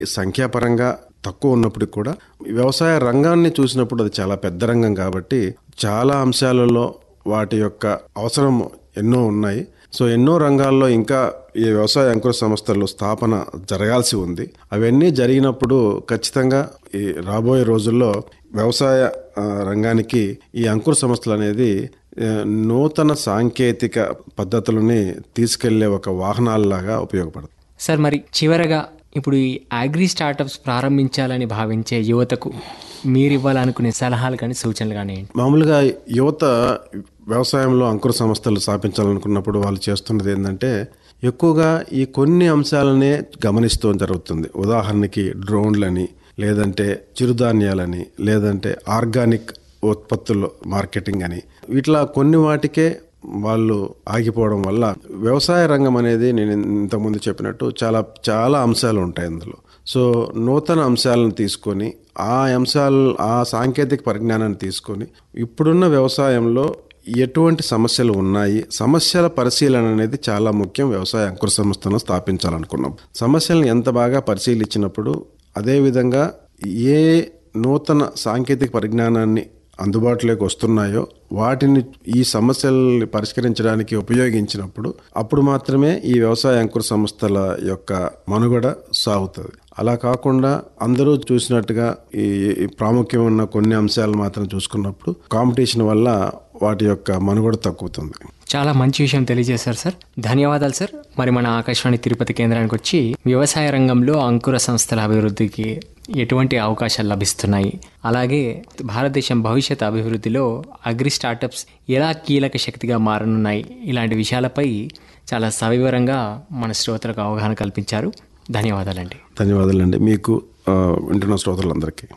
సంఖ్యాపరంగా తక్కువ ఉన్నప్పటికి కూడా వ్యవసాయ రంగాన్ని చూసినప్పుడు అది చాలా పెద్ద రంగం కాబట్టి చాలా అంశాలలో వాటి యొక్క అవసరం ఎన్నో ఉన్నాయి సో ఎన్నో రంగాల్లో ఇంకా ఈ వ్యవసాయ అంకుర సంస్థలు స్థాపన జరగాల్సి ఉంది అవన్నీ జరిగినప్పుడు ఖచ్చితంగా ఈ రాబోయే రోజుల్లో వ్యవసాయ ఆ, రంగానికి ఈ అంకుర సంస్థలు అనేది ఆ, నూతన సాంకేతిక పద్ధతులని తీసుకెళ్లే ఒక వాహనాలలాగా ఉపయోగపడుతుంది సార్ మరి చివరగా ఇప్పుడు ఈ అగ్రి స్టార్టప్స్ ప్రారంభించాలని భావించే యువతకు మీరు ఇవ్వాలనుకునే సలహాలు కానీ సూచనలు కానీ ఏంటి మామూలుగా యువత వ్యవసాయంలో అంకుర సంస్థలు స్థాపించాలనుకున్నప్పుడు వాళ్ళు చేస్తున్నది ఏంటంటే ఎక్కువగా ఈ కొన్ని అంశాలనే గమనిస్తూ జరుగుతుంది ఉదాహరణకి డ్రోన్లని లేదంటే చిరుధాన్యాలని లేదంటే ఆర్గానిక్ ఉత్పత్తులు మార్కెటింగ్ అని వీటిలా కొన్ని వాటికే వాళ్ళు ఆగిపోవడం వల్ల వ్యవసాయ రంగం అనేది నేను ఇంతకుముందు చెప్పినట్టు చాలా చాలా అంశాలు ఉంటాయి అందులో సో నూతన అంశాలను తీసుకొని ఆ అంశాలు ఆ సాంకేతిక పరిజ్ఞానాన్ని తీసుకొని ఇప్పుడున్న వ్యవసాయంలో ఎటువంటి సమస్యలు ఉన్నాయి సమస్యల పరిశీలన అనేది చాలా ముఖ్యం వ్యవసాయ అంకుర సంస్థను స్థాపించాలనుకున్నాం సమస్యలను ఎంత బాగా పరిశీలించినప్పుడు అదేవిధంగా ఏ నూతన సాంకేతిక పరిజ్ఞానాన్ని అందుబాటులోకి వస్తున్నాయో వాటిని ఈ సమస్యల్ని పరిష్కరించడానికి ఉపయోగించినప్పుడు అప్పుడు మాత్రమే ఈ వ్యవసాయ అంకుర సంస్థల యొక్క మనుగడ సాగుతుంది అలా కాకుండా అందరూ చూసినట్టుగా ఈ ఈ ప్రాముఖ్యం ఉన్న కొన్ని అంశాలు మాత్రం చూసుకున్నప్పుడు కాంపిటీషన్ వల్ల వాటి యొక్క మనుగడ తగ్గుతుంది చాలా మంచి విషయం తెలియజేశారు సార్ ధన్యవాదాలు సార్ మరి మన ఆకాశవాణి తిరుపతి కేంద్రానికి వచ్చి వ్యవసాయ రంగంలో అంకుర సంస్థల అభివృద్ధికి ఎటువంటి అవకాశాలు లభిస్తున్నాయి అలాగే భారతదేశం భవిష్యత్ అభివృద్ధిలో అగ్రి స్టార్టప్స్ ఎలా కీలక శక్తిగా మారనున్నాయి ఇలాంటి విషయాలపై చాలా సవివరంగా మన శ్రోతలకు అవగాహన కల్పించారు ధన్యవాదాలండి ధన్యవాదాలండి మీకు ఆ, వింటున్న శ్రోతలందరికీ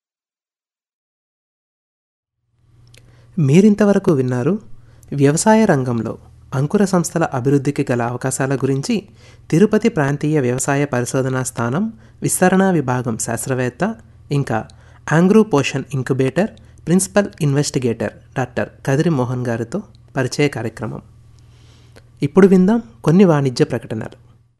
మీరింతవరకు విన్నారు వ్యవసాయ రంగంలో అంకుర సంస్థల అభివృద్ధికి గల అవకాశాల గురించి తిరుపతి ప్రాంతీయ వ్యవసాయ పరిశోధనా స్థానం విస్తరణ విభాగం శాస్త్రవేత్త ఇంకా ANGRAU Poshan incubator principal investigator doctor Kadiri Mohan గారితో పరిచయ కార్యక్రమం ఇప్పుడు విందాం కొన్ని వాణిజ్య ప్రకటనలు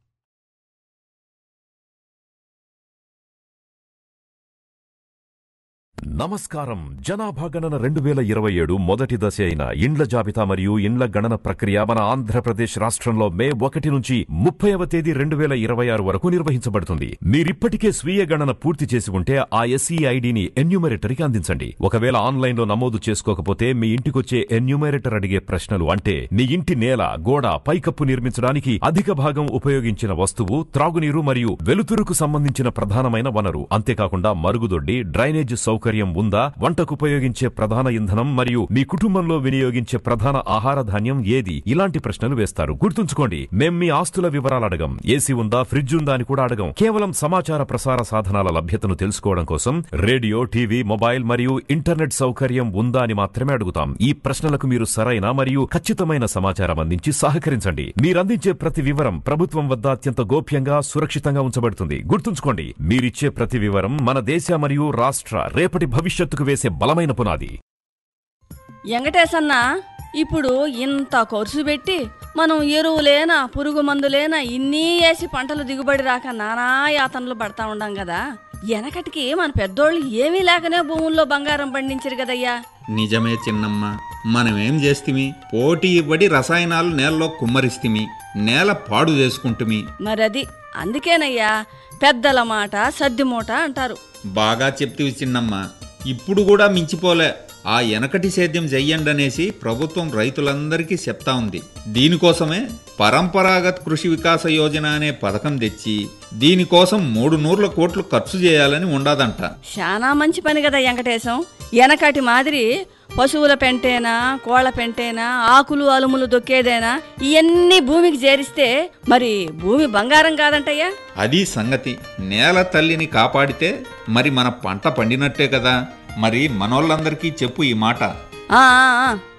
నమస్కారం జనాభా గణన రెండు వేల ఇరవై ఏడు మొదటి దశ అయిన ఇండ్ల జాబితా మరియు ఇండ్ల గణన ప్రక్రియ మన ఆంధ్రప్రదేశ్ రాష్ట్రంలో మే ఒకటి నుంచి ముప్పైవ తేదీ రెండు వేల ఇరవై ఆరు వరకు నిర్వహించబడుతుంది మీరిప్పటికే స్వీయ గణన పూర్తి చేసి ఉంటే ఆ ఎస్ఈ ఐడిని ఎన్యూమరేటర్కి అందించండి ఒకవేళ ఆన్లైన్ లో నమోదు చేసుకోకపోతే మీ ఇంటికొచ్చే ఎన్యూమరేటర్ అడిగే ప్రశ్నలు అంటే మీ ఇంటి నేల గోడ పైకప్పు నిర్మించడానికి అధిక భాగం ఉపయోగించిన వస్తువు త్రాగునీరు మరియు వెలుతురుకు సంబంధించిన ప్రధానమైన వనరు అంతేకాకుండా మరుగుదొడ్డి డ్రైనేజ్ సౌకర్యం ఉందా వంటకు ఉపయోగించే ప్రధాన ఇంధనం మరియు మీ కుటుంబంలో వినియోగించే ప్రధాన ఆహార ధాన్యం ఏది ఇలాంటి ప్రశ్నలు వేస్తారు గుర్తుంచుకోండి మేం మీ ఆస్తుల వివరాలు అడగం ఏసీ ఉందా ఫ్రిడ్జ్ ఉందా అని కూడా అడగం కేవలం సమాచార ప్రసార సాధనాల లభ్యతను తెలుసుకోవడం కోసం రేడియో టీవీ మొబైల్ మరియు ఇంటర్నెట్ సౌకర్యం ఉందా అని మాత్రమే అడుగుతాం ఈ ప్రశ్నలకు మీరు సరైన మరియు ఖచ్చితమైన సమాచారం అందించి సహకరించండి మీరందించే ప్రతి వివరం ప్రభుత్వం వద్ద అత్యంత గోప్యంగా సురక్షితంగా ఉంచబడుతుంది గుర్తుంచుకోండి మీరిచ్చే ప్రతి వివరం మన దేశ మరియు రాష్ట్ర రేపటి భవిష్యత్తుకు వేసే బలమైన పునాది వెంకటేశన్న ఇప్పుడు ఇంత ఖర్చు పెట్టి మనం ఎరువులేనా పురుగు మందులేనా ఇన్ని వేసి పంటలు దిగుబడి రాక నానా యాతనలు పడతా ఉండం కదా వెనకటికి మన పెద్దోళ్ళు ఏమీ లేకనే భూముల్లో బంగారం పండించరు కదయ్యా నిజమే చిన్నమ్మ మనమేం చేస్తిమి పోటీ ఇవ్వడి రసాయనాలు నేలలో కుమ్మరిస్తిమి నేల పాడు చేసుకుంటుమి మరది అందుకేనయ్యా పెద్దల మాట సద్ది మూట అంటారు బాగా చెప్తివి చిన్నమ్మ ఇప్పుడు కూడా మించిపోలే ఆ వెనకటి సేద్యం చెయ్యండి అనేసి ప్రభుత్వం రైతులందరికీ చెప్తా ఉంది దీనికోసమే పరంపరాగత్ కృషి వికాస యోజన అనే పథకం తెచ్చి దీనికోసం మూడు నూర్ల కోట్లు ఖర్చు చేయాలని ఉండదంట శానా మంచి పని కదా వెంకటేశం వెనకటి మాదిరి పశువుల పెంటేనా కోళ్ల పెంటేనా ఆకులు అలుములు దొక్కేదేనా ఇవన్నీ భూమికి చేరిస్తే మరి భూమి బంగారం కాదంటయ్యా అది సంగతి నేల తల్లిని కాపాడితే మరి మన పంట పండినట్టే కదా మరి మనోళ్ళందరికీ చెప్పు ఈ మాట ఆ, ఆ, ఆ,